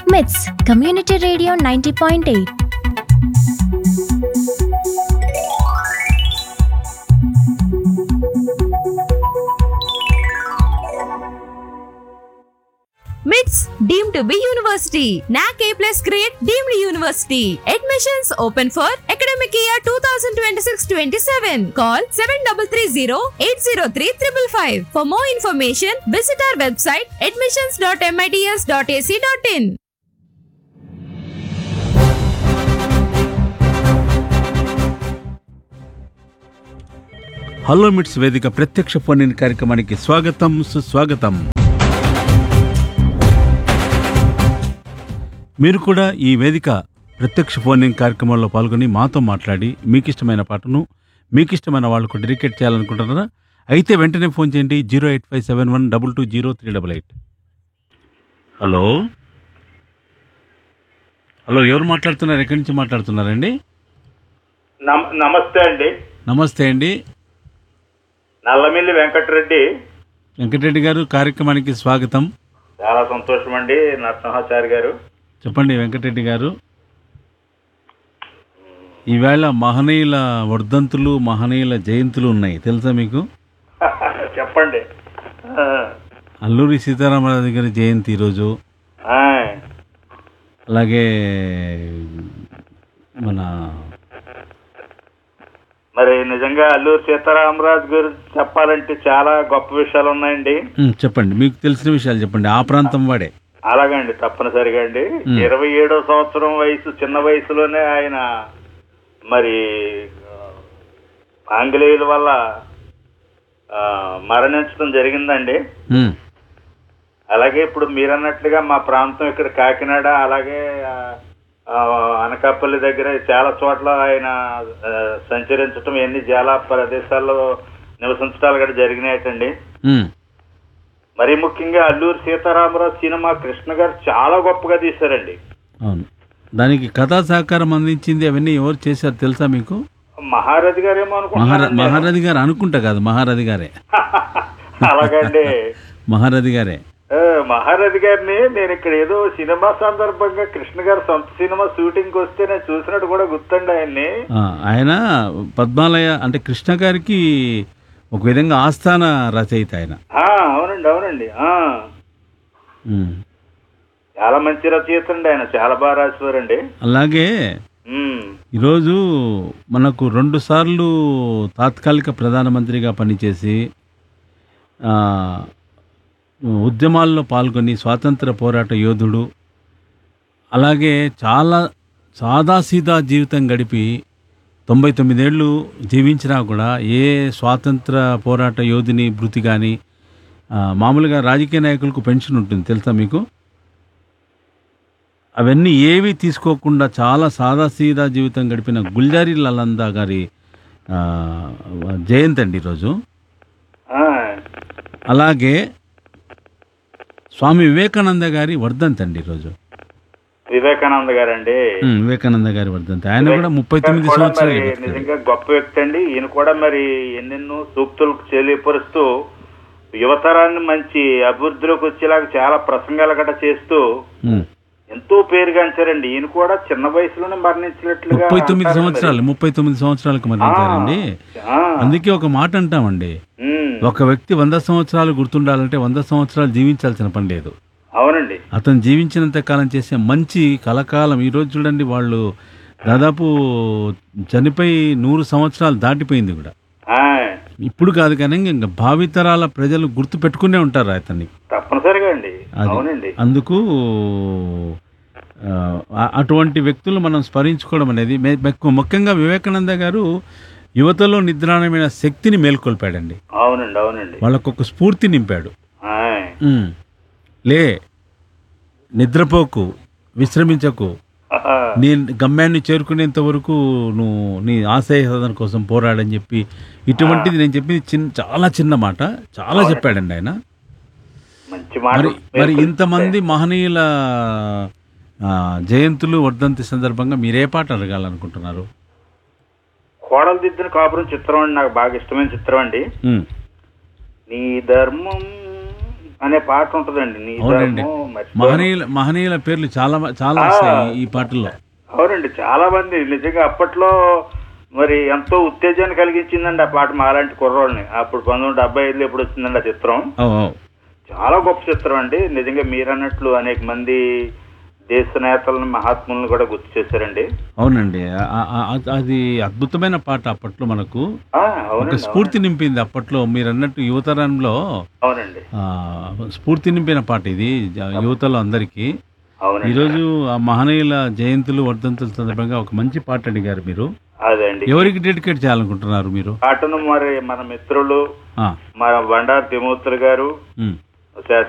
మిట్స్ community radio ninety point eight MITS deem to be university NAAC A plus grade deemed university admissions open for academic year two thousand twenty six twenty seven call seven double three zero eight zero three triple five for more information visit our website admissions dot M I T S dot AC dot in hello MITS వేదిక ప్రత్యక్ష phone in కార్యక్రమానికి స్వాగతం సుస్వాగతం మీరు కూడా ఈ వేదిక ప్రత్యక్ష ఫోన్ ఇన్ కార్యక్రమంలో పాల్గొని మాతో మాట్లాడి మీకు ఇష్టమైన పాటను మీకు ఇష్టమైన వాళ్ళకు డెడికేట్ చేయాలనుకుంటున్నారా అయితే వెంటనే ఫోన్ చేయండి zero eight five seven one double two zero three double eight hello hello ఎవరు మాట్లాడుతున్నారు ఎక్కడి నుంచి మాట్లాడుతున్నారండి నమ- నమస్తే అండి నమస్తే అండి నల్లమిల్లి వెంకటరెడ్డి వెంకటరెడ్డి గారు కార్యక్రమానికి స్వాగతం చాలా సంతోషం అండి నరసింహాచారి గారు చెప్పండి వెంకటరెడ్డి గారు ఈవేళ మహనీయుల వర్ధంతులు మహనీయుల జయంతులు ఉన్నాయి తెలుసా మీకు చెప్పండి ఆ, అల్లూరి సీతారామరాజు గారి జయంతి ఈరోజు ఆ, అలాగే మన మరి నిజంగా అల్లూరు సీతారామరాజు గారు చెప్పాలంటే చాలా గొప్ప విషయాలు ఉన్నాయండి ఉమ్, చెప్పండి మీకు తెలిసిన విషయాలు చెప్పండి ఆ ప్రాంతం వాడే అలాగండి తప్పనిసరిగా అండి ఇరవై ఏడో సంవత్సరం వయసు చిన్న వయసులోనే ఆయన మరి ఆ, ఆంగ్లేయుల వల్ల ఆ, మరణించడం జరిగిందండి ఉమ్, అలాగే ఇప్పుడు మీరన్నట్లుగా మా ప్రాంతం ఇక్కడ కాకినాడ అలాగే ఆ, ఆ, అనకాపల్లి దగ్గర చాలా చోట్ల ఆయన ఆ, సంచరించటం ఎన్ని చాలా ప్రదేశాల్లో నివసించడాలు కూడా జరిగినాయటండి ఉమ్, మరి ముఖ్యంగా అల్లూరి సీతారామరాజు సినిమా కృష్ణ గారు చాలా గొప్పగా తీశారండి అవును దానికి కథా సహకారం అందించింది అవన్నీ ఎవరు చేశారు తెలుసా మీకు మహారథి గారేమో మహారా అనుకుంటున్నాను మహారథి గారు అనుకుంటా కాదు మహారథి గారే అలాగండి మహారథి గారే ఆ, మహారథి గారిని నేను ఇక్కడ ఏదో సినిమా సందర్భంగా కృష్ణ గారు సొంత సినిమా షూటింగ్ వస్తే నేను చూసినట్టు కూడా గుర్తండి ఆయన్ని ఆ, ఆయన పద్మాలయ అంటే కృష్ణ గారికి ఒక విధంగా ఆస్థాన రచయిత ఆయన ఆ, అవునండి అవునండి ఆ ఉమ్. చాలా మంచి రచయిత అండి ఆయన చాలా బాగా రాసేవారండి అలాగే ఉమ్, ఈరోజు మనకు రెండు సార్లు తాత్కాలిక ప్రధానమంత్రిగా పనిచేసి ఆ, ఉద్యమాల్లో పాల్గొని స్వాతంత్ర పోరాట యోధుడు అలాగే చాలా సాదాసీదా జీవితం గడిపి తొంభై తొమ్మిదేళ్ళు జీవించినా కూడా ఏ స్వాతంత్ర పోరాట యోధుని భృతి కానీ మామూలుగా రాజకీయ నాయకులకు పెన్షన్ ఉంటుంది తెలుసా మీకు అవన్నీ ఏవి తీసుకోకుండా చాలా సాదాసీదా జీవితం గడిపిన గుల్జారీ లలందా గారి ఆ, జయంతి అండి ఈరోజు ఆ, అలాగే స్వామి వివేకానంద గారి వర్ధంతి అండి ఈరోజు వివేకానంద గారండి ఉమ్, వివేకానంద గారి వర్ధంతి ఆయన కూడా ముప్పై తొమ్మిది కూడా సంవత్సరాలు మరి బతికారు. నిజంగా గొప్ప వ్యక్తి అండి ఈయన కూడా మరి ఎన్నెన్నో సూక్తులకు తెలియపరుస్తూ యువతరాన్ని మంచి అభివృద్ధిలోకి వచ్చేలాగా చాలా ప్రసంగాలు గట్రా చేస్తూ ఉమ్, ఎంతో పేరుగాంచారండి ఈయన కూడా చిన్న వయసులోనే మరణించినట్లుగా ముప్పై తొమ్మిది అంటారు మరి. సంవత్సరాలు ముప్పై తొమ్మిది సంవత్సరాలకు మరణించారండి ఆ, అందుకే ఒక మాట అంటామండి ఉమ్, ఒక వ్యక్తి వంద సంవత్సరాలు గుర్తుండాలంటే వంద సంవత్సరాలు జీవించాల్సిన పని లేదు అవునండి అతను జీవించినంత కాలం చేసే మంచి కలకాలం ఈరోజు చూడండి వాళ్ళు దాదాపు చనిపోయి నూరు సంవత్సరాలు దాటిపోయింది కూడా ఆ, ఇప్పుడు కాదు కానీ ఇంకా భావితరాల ప్రజలు గుర్తు పెట్టుకునే ఉంటారు అతన్ని తప్పనిసరిగా అండి అది. అవునండి అందుకు ఆ, అటువంటి వ్యక్తులు మనం స్మరించుకోవడం అనేది మే- మెక్కు- ముఖ్యంగా వివేకానంద గారు యువతలో నిద్రాణమైన శక్తిని మేల్కొల్పాడండి అవునండి అవునండి వాళ్ళకు ఒక స్ఫూర్తి నింపాడు ఆ, ఉమ్. లే నిద్రపోకు విశ్రమించకు ఆ, నీ గమ్యాన్ని చేరుకునేంత వరకు నువ్వు నీ ఆశయ సాధన కోసం పోరాడని చెప్పి ఇటువంటిది నేను చెప్పింది చిన్న చాలా చిన్న మాట చాలా చెప్పాడండి ఆయన మంచి మాట మరి మరి ఇంతమంది మహనీయుల ఆ, జయంతులు వర్ధంతి సందర్భంగా మీరే పాట అడగాలనుకుంటున్నారు కోడలు దిద్దిన కాపురం చిత్రం అండి నాకు బాగా ఇష్టమైన చిత్రం అండి ఉమ్, నీ ధర్మం అనే పాట ఉంటుందండి నీ అవునండి ధర్మం మర్చిపోను. మహనీయుల మహనీయుల పేర్లు చాలా చాలా వస్తాయి ఈ పాటల్లో అవునండి చాలా మంది నిజంగా అప్పట్లో మరి ఎంతో ఉత్తేజాన్ని కలిగించిందండి ఆ పాట మాలాంటి కుర్రోళ్ళని అప్పుడు పంతొమ్మిది వందల డెబ్బై ఐదులో ఎప్పుడు వచ్చిందండి ఆ చిత్రం ఓ, ఓ. చాలా గొప్ప చిత్రం అండి నిజంగా మీరన్నట్లు అనేక మంది దేశ నేతలను మహాత్ములను కూడా గుర్తు చేశారండి అవునండి ఆ- ఆ- ఆ- అది అద్భుతమైన పాట అప్పట్లో మనకు ఆ, ఒక అవునండి స్ఫూర్తి నింపింది అప్పట్లో మీరు అన్నట్టు యువతరంలో అవునండి ఆ, స్ఫూర్తి నింపిన పాట ఇది జ- యువతలో అందరికీ అవునండి ఈరోజు ఆ మహనీయుల జయంతులు వర్ధంతుల సందర్భంగా ఒక మంచి పాట అడిగారు మీరు అదే అండి ఎవరికి డెడికేట్ చేయాలనుకుంటున్నారు మీరు పాటను మరి మన మిత్రులు ఆ, మన బండారు తిమూర్తులు గారు ఉమ్. శాస